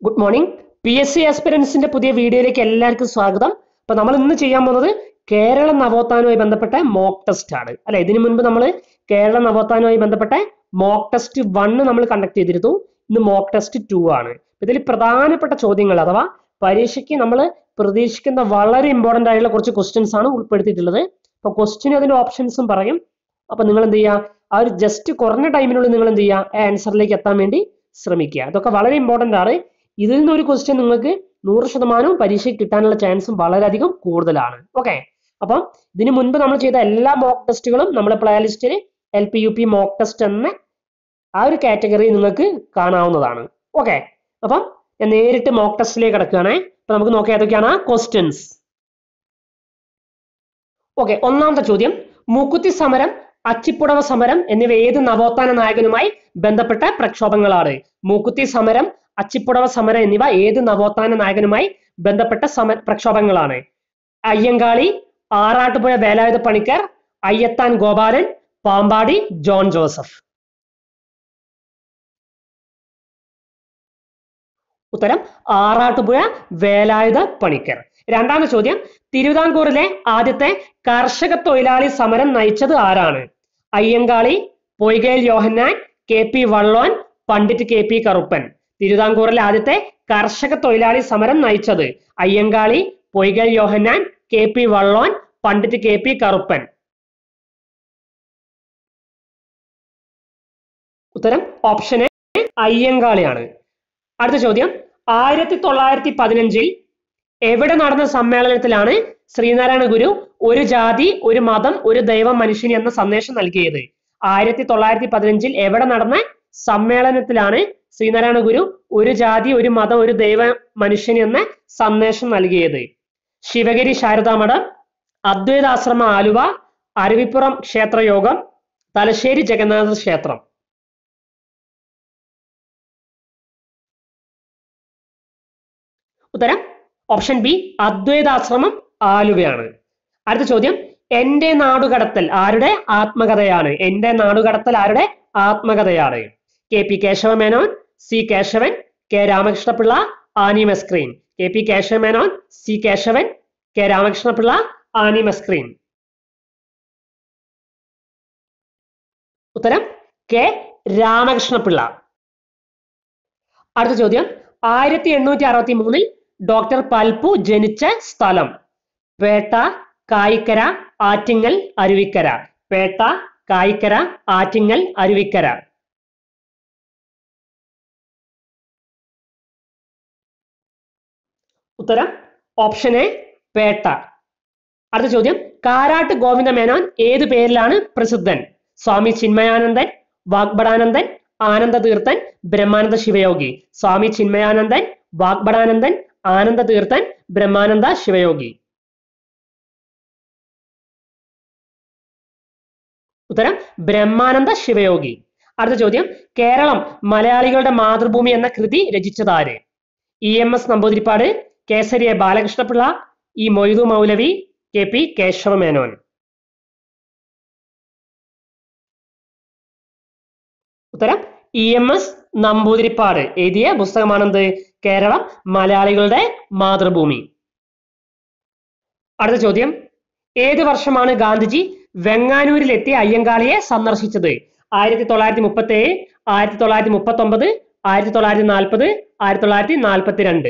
good morning P S C ആസ്പിരൻസിന്റെ പുതിയ വീഡിയോയിലേക്ക് എല്ലാവർക്കും സ്വാഗതം അപ്പൊ നമ്മൾ ഇന്ന് ചെയ്യാൻ പോകുന്നത് കേരള നവോത്ഥാനവുമായി ബന്ധപ്പെട്ട മോക്ക് ടെസ്റ്റ് ആണ് അല്ലെ ഇതിനു മുൻപ് നമ്മൾ കേരള നവോത്ഥാനവുമായി ബന്ധപ്പെട്ട മോക്ക് ടെസ്റ്റ് വണ്ണ് നമ്മൾ കണ്ടക്ട് ചെയ്തിരുന്നു ഇന്ന് മോക്ക് ടെസ്റ്റ് ടു ആണ് ഇതിൽ പ്രധാനപ്പെട്ട ചോദ്യങ്ങൾ അഥവാ പരീക്ഷയ്ക്ക് നമ്മൾ പ്രതീക്ഷിക്കുന്ന വളരെ ഇമ്പോർട്ടന്റ് ആയിട്ടുള്ള കുറച്ച് ക്വസ്റ്റ്യൻസ് ആണ് ഉൾപ്പെടുത്തിയിട്ടുള്ളത് അപ്പൊ ക്വസ്റ്റ്യൻ അതിന്റെ ഓപ്ഷൻസും പറയും അപ്പൊ നിങ്ങൾ എന്ത് ചെയ്യുക ആ ഒരു ജസ്റ്റ് കുറഞ്ഞ ടൈമിനുള്ളിൽ നിങ്ങൾ എന്ത് ചെയ്യുക ആ ആൻസറിലേക്ക് എത്താൻ വേണ്ടി ശ്രമിക്കുക അതൊക്കെ വളരെ ഇമ്പോർട്ടന്റ് ആണ് ഇതിൽ നിന്ന് ഒരു ക്വസ്റ്റ്യൻ നിങ്ങൾക്ക് നൂറ് ശതമാനവും പരീക്ഷയ്ക്ക് കിട്ടാനുള്ള ചാൻസും വളരെയധികം കൂടുതലാണ് ഓക്കെ അപ്പം ഇതിനു മുൻപ് നമ്മൾ ചെയ്ത എല്ലാ മോക്ക് ടെസ്റ്റുകളും നമ്മുടെ പ്ലേ ലിസ്റ്റിൽ L P U P mock test എന്ന ആ ഒരു കാറ്റഗറി നിങ്ങൾക്ക് കാണാവുന്നതാണ് ഓക്കെ അപ്പം ഞാൻ നേരിട്ട് മോക്ക് ടെസ്റ്റിലേക്ക് കിടക്കുകയാണേ അപ്പൊ നമുക്ക് നോക്കാം ഏതൊക്കെയാണ് ക്വസ്റ്റ്യൻസ് ഓക്കെ ഒന്നാമത്തെ ചോദ്യം മൂക്കുത്തി സമരം അച്ചിപ്പുടവ സമരം എന്നിവ ഏത് നവോത്ഥാന നായകനുമായി ബന്ധപ്പെട്ട പ്രക്ഷോഭങ്ങളാണ് മൂക്കുത്തി സമരം അച്ചിപ്പുടവ സമരം എന്നിവ ഏത് നവോത്ഥാന നായകനുമായി ബന്ധപ്പെട്ട സമ പ്രക്ഷോഭങ്ങളാണ് അയ്യങ്കാളി ആറാട്ടുപുഴ വേലായുധ പണിക്കർ അയ്യത്താൻ ഗോപാലൻ പാമ്പാടി ജോൺ ജോസഫ് ഉത്തരം ആറാട്ടുപുഴ വേലായുധ പണിക്കർ രണ്ടാമത്തെ ചോദ്യം തിരുവിതാംകൂറിലെ ആദ്യത്തെ കർഷക തൊഴിലാളി സമരം നയിച്ചത് ആരാണ് Ayyankali Poikayil Yohannan K P Vallon Pandit K P Karuppan തിരുവിതാംകൂറിലെ ആദ്യത്തെ കർഷക തൊഴിലാളി സമരം നയിച്ചത് Ayyankali Poikayil Yohannan K P Vallon Pandit K P Karuppan ഉത്തരം ഓപ്ഷൻ എ അയ്യങ്കാളിയാണ് അടുത്ത ചോദ്യം ആയിരത്തി തൊള്ളായിരത്തി പതിനഞ്ചിൽ എവിടെ നടന്ന സമ്മേളനത്തിലാണ് ശ്രീനാരായണ ഗുരു ഒരു ജാതി ഒരു മതം ഒരു ദൈവം മനുഷ്യന് എന്ന സന്ദേശം നൽകിയത് ആയിരത്തി തൊള്ളായിരത്തി പതിനഞ്ചിൽ എവിടെ നടന്ന സമ്മേളനത്തിലാണ് ശ്രീനാരായണ ഗുരു ഒരു ജാതി ഒരു മതം ഒരു ദൈവ മനുഷ്യന് എന്ന സന്ദേശം നൽകിയത് ശിവഗിരി ശാരദാമഠം അദ്വൈതാശ്രമ ആലുവ അരുവിപ്പുറം ക്ഷേത്രയോഗം തലശ്ശേരി ജഗന്നാഥ ക്ഷേത്രം ഉത്തരം ഓപ്ഷൻ ബി അദ്വൈതാശ്രമം ആലുവയാണ് അടുത്ത ചോദ്യം എന്റെ നാടുകടത്തൽ ആരുടെ ആത്മകഥയാണ് എന്റെ നാടുകടത്തൽ ആരുടെ ആത്മകഥയാണ് K P Kesava Menon C Kesavan K Ramakrishna Pillai Annie Mascarene K P Kesava Menon C Kesavan K Ramakrishna Pillai Annie Mascarene ഉത്തരം കെ രാമകൃഷ്ണപിള്ള അടുത്ത ചോദ്യം ആയിരത്തി എണ്ണൂറ്റി അറുപത്തി മൂന്നിൽ ഡോക്ടർ പൽപ്പു ജനിച്ച സ്ഥലം പേട്ട കായിക്കര ആറ്റിങ്ങൽ അരുവിക്കര പേട്ട കായിക്കര ആറ്റിങ്ങൽ അരുവിക്കര ഉത്തരം ഓപ്ഷൻ എ പേട്ട അടുത്ത ചോദ്യം കാരാട്ട് ഗോവിന്ദ മേനോൻ ഏത് പേരിലാണ് പ്രസിദ്ധൻ സ്വാമി ചിന്മയാനന്ദൻ വാഗ്ബടാനന്ദൻ ആനന്ദ തീർത്ഥൻ ബ്രഹ്മാനന്ദ ശിവയോഗി സ്വാമി ചിന്മയാനന്ദൻ വാഗ്ബടാനന്ദൻ ആനന്ദ തീർത്ഥൻ ബ്രഹ്മാനന്ദ ശിവയോഗി ഉത്തരം ബ്രഹ്മാനന്ദ ശിവയോഗി അടുത്ത ചോദ്യം കേരളം മലയാളികളുടെ മാതൃഭൂമി എന്ന കൃതി രചിച്ചതാര് E M S Namboodiripad Kesari A Balakrishna Pillai E Moidu Maulavi K P Kesava Menon ഉത്തരം ഇ എം എസ് നമ്പൂതിരിപ്പാട് എഴുതിയ പുസ്തകമാണെന്ത് കേരളം മലയാളികളുടെ മാതൃഭൂമി അടുത്ത ചോദ്യം ഏത് വർഷമാണ് ഗാന്ധിജി വെങ്ങാനൂരിൽ എത്തിയ അയ്യങ്കാളിയെ സന്ദർശിച്ചത് ആയിരത്തി തൊള്ളായിരത്തി മുപ്പത്തി ഏഴ് ആയിരത്തി തൊള്ളായിരത്തി മുപ്പത്തി ഒമ്പത് ആയിരത്തി തൊള്ളായിരത്തി നാൽപ്പത് ആയിരത്തി തൊള്ളായിരത്തി നാൽപ്പത്തി രണ്ട്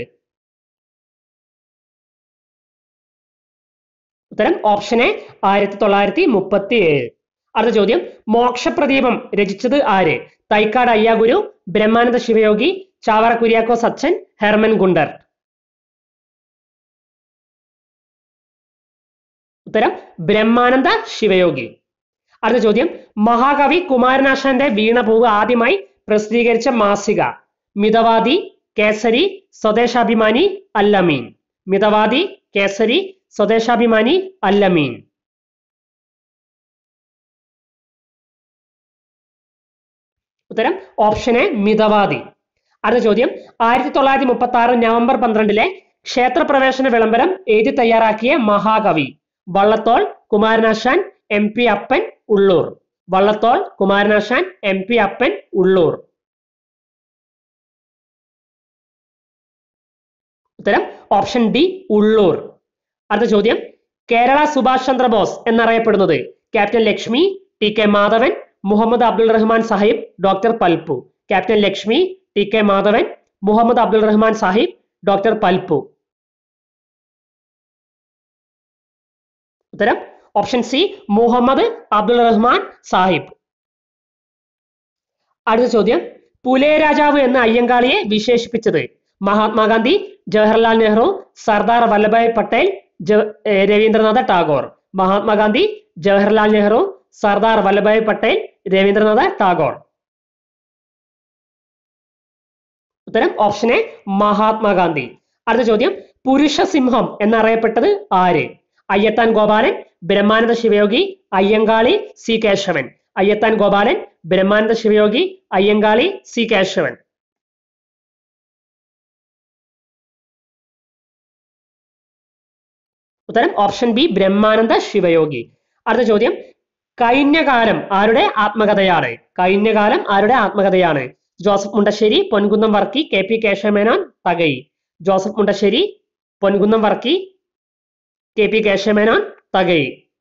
ഉത്തരം ഓപ്ഷൻ എ ആയിരത്തി തൊള്ളായിരത്തി മുപ്പത്തി ഏഴ് അടുത്ത ചോദ്യം മോക്ഷപ്രദീപം രചിച്ചത് ആര് തൈക്കാട് അയ്യാഗുരു ബ്രഹ്മാനന്ദ ശിവയോഗി ചാവറ കുര്യാക്കോസ് അച്ഛൻ ഹെർമൻ ഗുണ്ടർ ഉത്തരം ബ്രഹ്മാനന്ദ ശിവയോഗി അടുത്ത ചോദ്യം മഹാകവി കുമാരനാശാന്റെ വീണപൂവ് ആദ്യമായി പ്രസിദ്ധീകരിച്ച മാസിക മിതവാദി കേസരി സ്വദേശാഭിമാനി അല്ലമീൻ മിതവാദി കേസരി സ്വദേശാഭിമാനി അല്ലമീൻ ഉത്തരം ഓപ്ഷൻ എ മിതവാദി അടുത്ത ചോദ്യം ആയിരത്തി തൊള്ളായിരത്തി മുപ്പത്തി ആറ് നവംബർ പന്ത്രണ്ടിലെ ക്ഷേത്രപ്രവേശന വിളംബരം എഴുതി തയ്യാറാക്കിയ മഹാകവി Vallathol Kumaranasan M P Appan Ulloor Vallathol Kumaranasan M P Appan Ulloor ഉത്തരം ഓപ്ഷൻ ഡി ഉള്ളൂർ അടുത്ത ചോദ്യം കേരള സുഭാഷ് ചന്ദ്രബോസ് എന്നറിയപ്പെടുന്നത് captain Lakshmi T K Madhavan Muhammad Abdul Rahman Sahib doctor Palpu captain Lakshmi T K Madhavan Muhammad Abdul Rahman Sahib doctor Palpu ഉത്തരം ഓപ്ഷൻ സി മുഹമ്മദ് അബ്ദുൾ റഹ്മാൻ സാഹിബ് അടുത്ത ചോദ്യം പുലേ രാജാവ് എന്ന അയ്യങ്കാളിയെ വിശേഷിപ്പിച്ചത് മഹാത്മാഗാന്ധി ജവഹർലാൽ നെഹ്റു സർദാർ വല്ലഭായ് പട്ടേൽ ജവ- ഏ, രവീന്ദ്രനാഥ ടാഗോർ മഹാത്മാഗാന്ധി ജവഹർലാൽ നെഹ്റു സർദാർ വല്ലഭായ് പട്ടേൽ രവീന്ദ്രനാഥ ടാഗോർ ഉത്തരം ഓപ്ഷൻ എ മഹാത്മാഗാന്ധി അടുത്ത ചോദ്യം പുരുഷ സിംഹം എന്നറിയപ്പെട്ടത് ആര് അയ്യത്താൻ ഗോപാലൻ ബ്രഹ്മാനന്ദ ശിവയോഗി അയ്യങ്കാളി സി കേശവൻ അയ്യത്താൻ ഗോപാലൻ ബ്രഹ്മാനന്ദ ശിവയോഗി അയ്യങ്കാളി സി കേശവൻ ഉത്തരം ഓപ്ഷൻ ബി ബ്രഹ്മാനന്ദ ശിവയോഗി അടുത്ത ചോദ്യം കഴിഞ്ഞകാലം ആരുടെ ആത്മകഥയാണ് കഴിഞ്ഞകാലം ആരുടെ ആത്മകഥയാണ് Joseph Mundassery Ponkunnam Varkey K P Kesava Menon Thakazhi Joseph Mundassery Ponkunnam Varkey K P Kesava Menon Thakazhi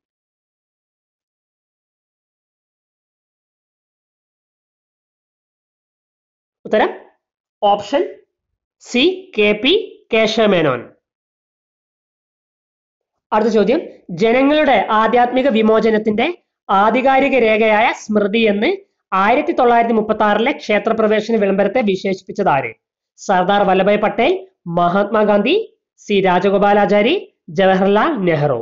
ഉത്തരം option C K P Kesava Menon അടുത്ത ചോദ്യം ജനങ്ങളുടെ ആധ്യാത്മിക വിമോചനത്തിന്റെ ആധികാരിക രേഖയായ സ്മൃതി എന്ന് ആയിരത്തി തൊള്ളായിരത്തി മുപ്പത്തി ആറിലെ ക്ഷേത്രപ്രവേശന വിളംബരത്തെ വിശേഷിപ്പിച്ചത് ആര് സർദാർ വല്ലഭായ് പട്ടേൽ മഹാത്മാഗാന്ധി സി രാജഗോപാലാചാരി ജവഹർലാൽ നെഹ്റു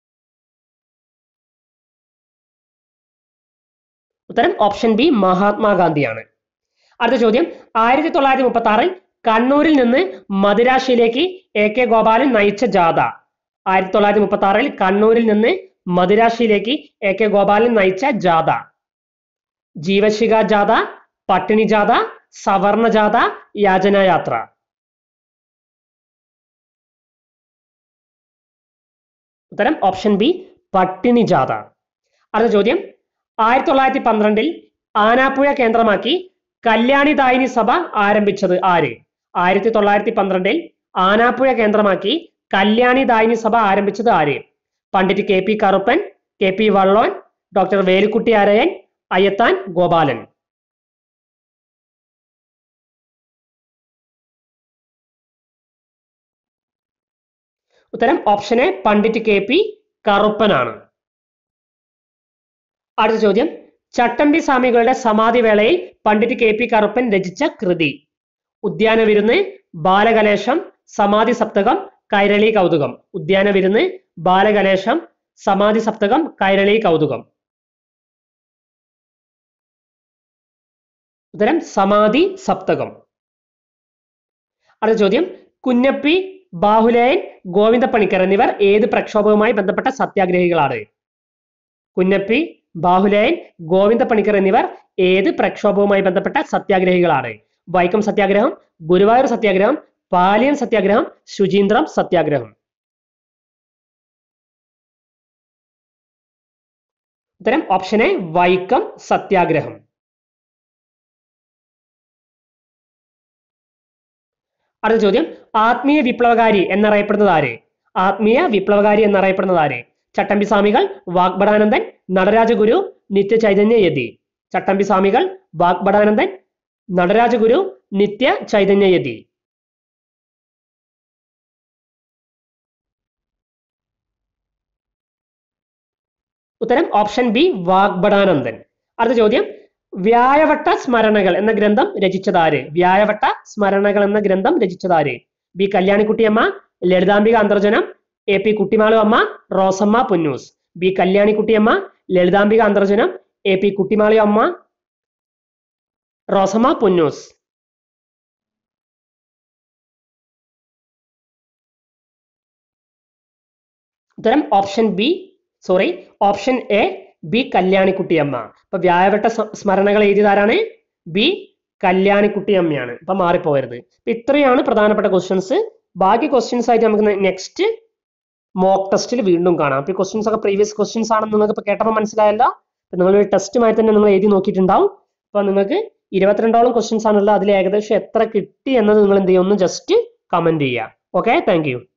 ഉത്തരം ഓപ്ഷൻ ബി മഹാത്മാഗാന്ധിയാണ് അടുത്ത ചോദ്യം ആയിരത്തി തൊള്ളായിരത്തി മുപ്പത്തി ആറിൽ കണ്ണൂരിൽ നിന്ന് മദിരാശിയിലേക്ക് എ കെ ഗോപാലൻ നയിച്ച ജാഥ ആയിരത്തി തൊള്ളായിരത്തി മുപ്പത്തി ആറിൽ കണ്ണൂരിൽ നിന്ന് മദിരാശിയിലേക്ക് എ കെ ഗോപാലൻ നയിച്ച ജാഥ ജീവശിഖ ജാഥ പട്ടിണി ജാഥ സവർണ ജാഥ യാചനായാത്ര ഉത്തരം ഓപ്ഷൻ ബി പട്ടിണി ജാഥ അടുത്ത ചോദ്യം ആയിരത്തി തൊള്ളായിരത്തി പന്ത്രണ്ടിൽ ആനാപ്പുഴ കേന്ദ്രമാക്കി കല്യാണി ദായിനി സഭ ആരംഭിച്ചത് ആര് ആയിരത്തി തൊള്ളായിരത്തി പന്ത്രണ്ടിൽ ആനാപ്പുഴ കേന്ദ്രമാക്കി കല്യാണി ദായിനി സഭ ആരംഭിച്ചത് ആര് Pandit K P Karuppan K P Vallon doctor Velukutty Arayan Ayyathan Gopalan ഉത്തരം option A Pandit K P കറുപ്പനാണ് അടുത്ത ചോദ്യം ചട്ടമ്പി സ്വാമികളുടെ സമാധി വേളയിൽ പണ്ഡിറ്റ് കെ പി കറുപ്പൻ രചിച്ച കൃതി ഉദ്യാന വിരുന്ന് ബാലകലേശം സമാധി സപ്തകം കൈരളി കൗതുകം ഉദ്യാന വിരുന്ന് ബാലകലേശം സമാധി സപ്തകം കൈരളി കൗതുകം ഉത്തരം സമാധി സപ്തകം അടുത്ത ചോദ്യം കുഞ്ഞപ്പി ബാഹുലേയൻ ഗോവിന്ദപ്പണിക്കർ എന്നിവർ ഏത് പ്രക്ഷോഭവുമായി ബന്ധപ്പെട്ട സത്യാഗ്രഹികളാണ് കുഞ്ഞപ്പി ബാഹുലേയൻ ഗോവിന്ദപ്പണിക്കർ എന്നിവർ ഏത് പ്രക്ഷോഭവുമായി ബന്ധപ്പെട്ട സത്യാഗ്രഹികളാണ് വൈക്കം സത്യാഗ്രഹം ഗുരുവായൂർ സത്യാഗ്രഹം പാലിയം സത്യാഗ്രഹം ശുചീന്ദ്രം സത്യാഗ്രഹം ഉത്തരം ഓപ്ഷൻ എ വൈക്കം സത്യാഗ്രഹം അടുത്ത ചോദ്യം ആത്മീയ വിപ്ലവകാരി എന്നറിയപ്പെടുന്നത് ആര് ആത്മീയ വിപ്ലവകാരി എന്നറിയപ്പെടുന്നത് ആര് ചട്ടമ്പി സ്വാമികൾ വാഗ്ബടാനന്ദൻ നടരാജഗുരു നിത്യ ചൈതന്യ യതി ചട്ടമ്പി സ്വാമികൾ വാഗ്ബടാനന്ദൻ നടരാജഗുരു നിത്യ ചൈതന്യ യതി ഉത്തരം ഓപ്ഷൻ ബി വാഗ്ബടാനന്ദൻ അടുത്ത ചോദ്യം വ്യായവട്ട സ്മരണകൾ എന്ന ഗ്രന്ഥം രചിച്ചതാര് വ്യായവട്ട സ്മരണകൾ എന്ന ഗ്രന്ഥം രചിച്ചതാര് B Kalyanikutty Amma Lalithambika Antharjanam A P Kuttimalu Amma Rosamma Punnoose B Kalyanikutty Amma Lalithambika Antharjanam A P Kuttimalu Amma Rosamma Punnoose ഉത്തരം option B sorry option A B Kalyanikutty Amma അപ്പൊ വ്യായവട്ട സ- സ്മരണകൾ എഴുതിയതാരാണ് ബി കല്യാണിക്കുട്ടിയമ്മയാണ് അപ്പൊ മാറിപ്പോകരുത് അപ്പൊ ഇത്രയാണ് പ്രധാനപ്പെട്ട ക്വസ്റ്റ്യൻസ് ബാക്കി ക്വസ്റ്റ്യൻസ് ആയിട്ട് നമുക്ക് നെക്സ്റ്റ് മോക്ക് ടെസ്റ്റിൽ വീണ്ടും കാണാം അപ്പൊ ഈ ക്വസ്റ്റ്യൻസ് ഒക്കെ പ്രീവിയസ് ക്വസ്റ്റ്യൻസ് ആണെന്ന് നിങ്ങൾക്ക് ഇപ്പൊ കേട്ടപ്പോൾ മനസ്സിലായല്ലോ അപ്പൊ നിങ്ങൾ ടെസ്റ്റുമായി തന്നെ നിങ്ങൾ എഴുതി നോക്കിയിട്ടുണ്ടാവും അപ്പൊ നിങ്ങൾക്ക് ഇരുപത്തിരണ്ടോളം ക്വസ്റ്റ്യൻസ് ആണുള്ളത് അതിൽ ഏകദേശം എത്ര കിട്ടി എന്നത് നിങ്ങൾ എന്ത് ചെയ്യും ഒന്ന് ജസ്റ്റ് കമന്റ് ചെയ്യുക ഓക്കെ താങ്ക് യു